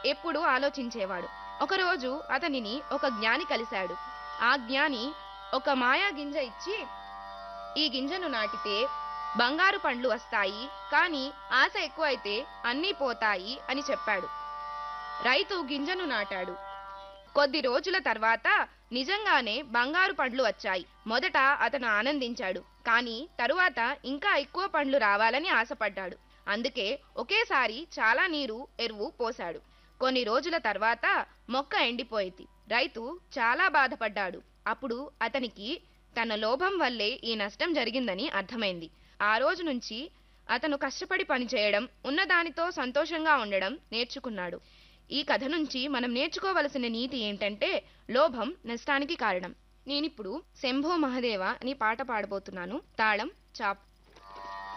ఎప్పుడూ ఆలోచించేవాడు ఒకరోజు అతనిని ఒక జ్ఞాని కలిశాడు ఆ జ్ఞాని ఒక మాయా గింజ ఇచ్చి ఈ గింజను నాటితే బంగారు పండ్లు వస్తాయి కానీ ఆశ ఎక్కువైతే అన్నీ పోతాయి అని చెప్పాడు రైతు గింజను నాటాడు కొద్ది రోజుల తర్వాత నిజంగానే బంగారు పండ్లు వచ్చాయి మొదట అతను ఆనందించాడు కానీ తరువాత ఇంకా ఎక్కువ పండ్లు రావాలని ఆశపడ్డాడు అందుకే ఒకేసారి చాలా నీరు ఎరువు పోశాడు కొన్ని రోజుల తర్వాత మొక్క ఎండిపోయింది రైతు చాలా బాధపడ్డాడు అప్పుడు అతనికి తన లోభం వల్లే ఈ నష్టం జరిగిందని అర్థమైంది ఆ రోజు నుంచి అతను కష్టపడి పనిచేయడం ఉన్నదానితో సంతోషంగా ఉండడం నేర్చుకున్నాడు ఈ కథ నుంచి మనం నేర్చుకోవలసిన నీతి ఏంటంటే లోభం నష్టానికి కారణం నేనిప్పుడు శంభో మహదేవ అని పాట పాడబోతున్నాను తాళం చాప్